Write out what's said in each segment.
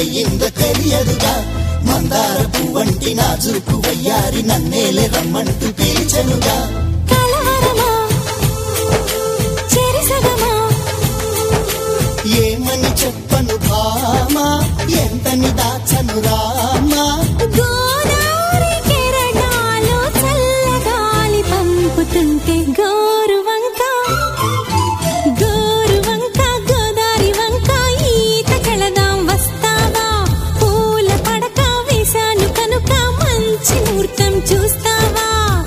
ఏమిటయ్యిందో తెలియదుగా మందార పువ్వంటి నాజుకు వయ్యారి నన్నేలే రమ్మంటూ పిలిచెనుగా కలవరమా చెరిసగమా ఏమని చెప్పను భామా ఎంతని దాచను రామా గోదావరి కిరణాలు చల్లగాలి పంపుతుంటే గోరు వంక గోరు వంక గోదారి వంక ఈత కెళదాం వస్తావా పూల పడక వేశాను కనుక మంచి ముహూర్తం చూస్తావా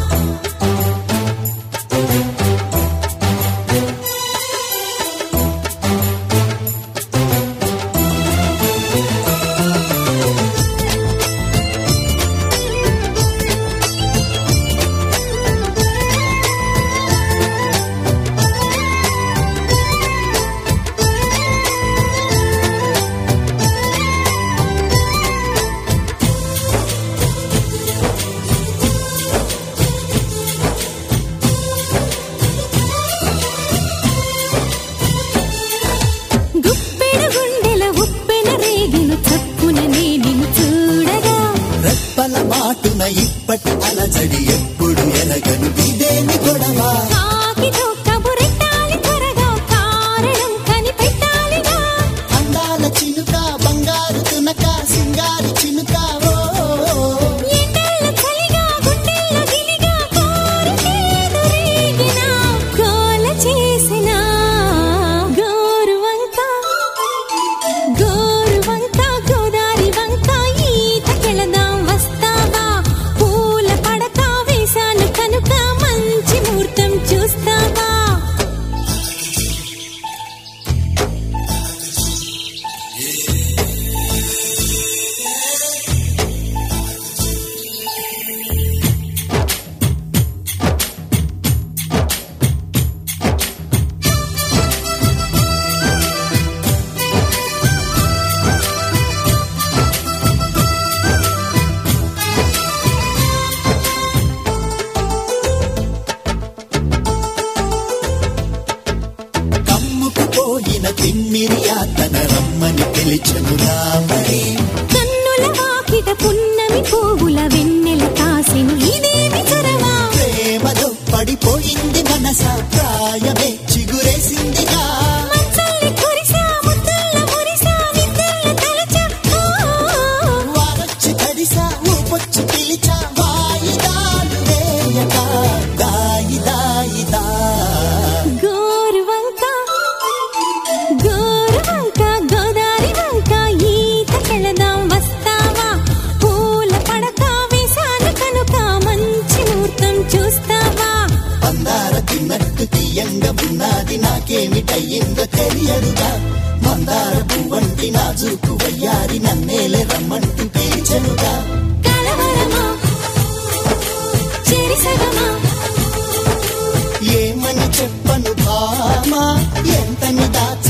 గుప్పెడ గుండెల ఉప్పెన రేగిను చప్పున నేను చూడగా రెప్పల మాటున ఇప్పటి అలజడి ఎప్పుడు ఎరగను ఇదేమి గొడవ కాకితో కబురెట్టాలి త్వరగా కారణం కనిపెట్టాలిగా అందాల చినుక బంగారు తునక సింగారి చినుక ఓ ఎండల చలిగా గుండెల్లో గిలిగా కోరికేదు రేగినా గోల చేసిన గోరు వంక గోరు వంక గోదారి వంక ఈత కెళదాం వస్తావా పూల పడక వేశాను కనుక మంచి ముహూర్తం చూస్తావా కమ్ముకు పోయిన తిమ్మిరి తన రమ్మని పిలిచెను రామని కన్నుల వాకిట పున్నమి పోవుల వెన్నెల కాసెను ఇదేమి చొరవా ప్రేమలో పడిపోయింది మనస ప్రాయమే చిగురేసిందిగా మంచల్ని కురిసా ముద్దల్ల మురిసా నిద్దల్ల తలచా వారొచ్చి తడిసా ఊపొచ్చి పిలిచా వాయిదాలు వేయక దాయి దాయి దా గోరు వంక గోరు వంక గోదారి వంక ఈత కెళదాం వస్తావా పూల పడక వేశాను కనుక మంచి ముహూర్తం చూస్తావా మందార తిన్నట్టు తీయంగా ఉన్నది నాకేమిటయ్యిందో తెలియదుగా మందార పువ్వంటి నాజుకు వయ్యారి నన్నేలే రమ్మంటూ పిలిచెనుగా కలవరమా చెరిసగమా ఏమని చెప్పను భామా ఎంతని దాచ